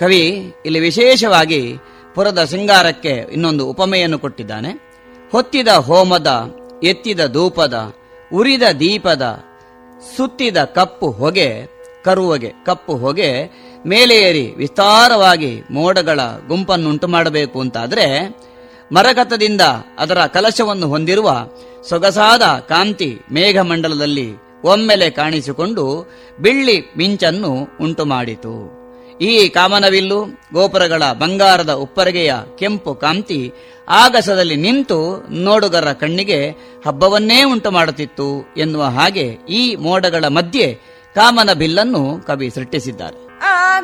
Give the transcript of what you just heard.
ಕವಿ ಇಲ್ಲಿ ವಿಶೇಷವಾಗಿ ಪುರದ ಶೃಂಗಾರಕ್ಕೆ ಇನ್ನೊಂದು ಉಪಮೆಯನ್ನು ಕೊಟ್ಟಿದ್ದಾನೆ ಹೊತ್ತಿದ ಹೋಮದ ಎತ್ತಿದ ಧೂಪದ ಉರಿದ ದೀಪದ ಸುತ್ತಿದ ಕಪ್ಪು ಹೊಗೆ ಕರುವಗೆ ಕಪ್ಪು ಹೊಗೆ ಮೇಲೆ ಏರಿ ವಿಸ್ತಾರವಾಗಿ ಮೋಡಗಳ ಗುಂಪನ್ನುಂಟು ಮಾಡಬೇಕು ಅಂತಾದ್ರೆ ಮರಗತದಿಂದ ಅದರ ಕಲಶವನ್ನು ಹೊಂದಿರುವ ಸೊಗಸಾದ ಕಾಂತಿ ಮೇಘಮಂಡಲದಲ್ಲಿ ಒಮ್ಮೆಲೆ ಕಾಣಿಸಿಕೊಂಡು ಬೆಳ್ಳಿ ಮಿಂಚನ್ನು ಉಂಟು ಮಾಡಿತು ಈ ಕಾಮನವಿಲ್ಲು ಗೋಪುರಗಳ ಬಂಗಾರದ ಉಪ್ಪರಿಗೆಯ ಕೆಂಪು ಕಾಂತಿ ಆಗಸದಲ್ಲಿ ನಿಂತು ನೋಡುಗರ ಕಣ್ಣಿಗೆ ಹಬ್ಬವನ್ನೇ ಉಂಟು ಮಾಡುತ್ತಿತ್ತು ಎನ್ನುವ ಹಾಗೆ ಈ ಮೋಡಗಳ ಮಧ್ಯೆ ಕಾಮನ ಬಿಲ್ಲನ್ನು ಕವಿ ಸೃಷ್ಟಿಸಿದ್ದಾರೆ ಆ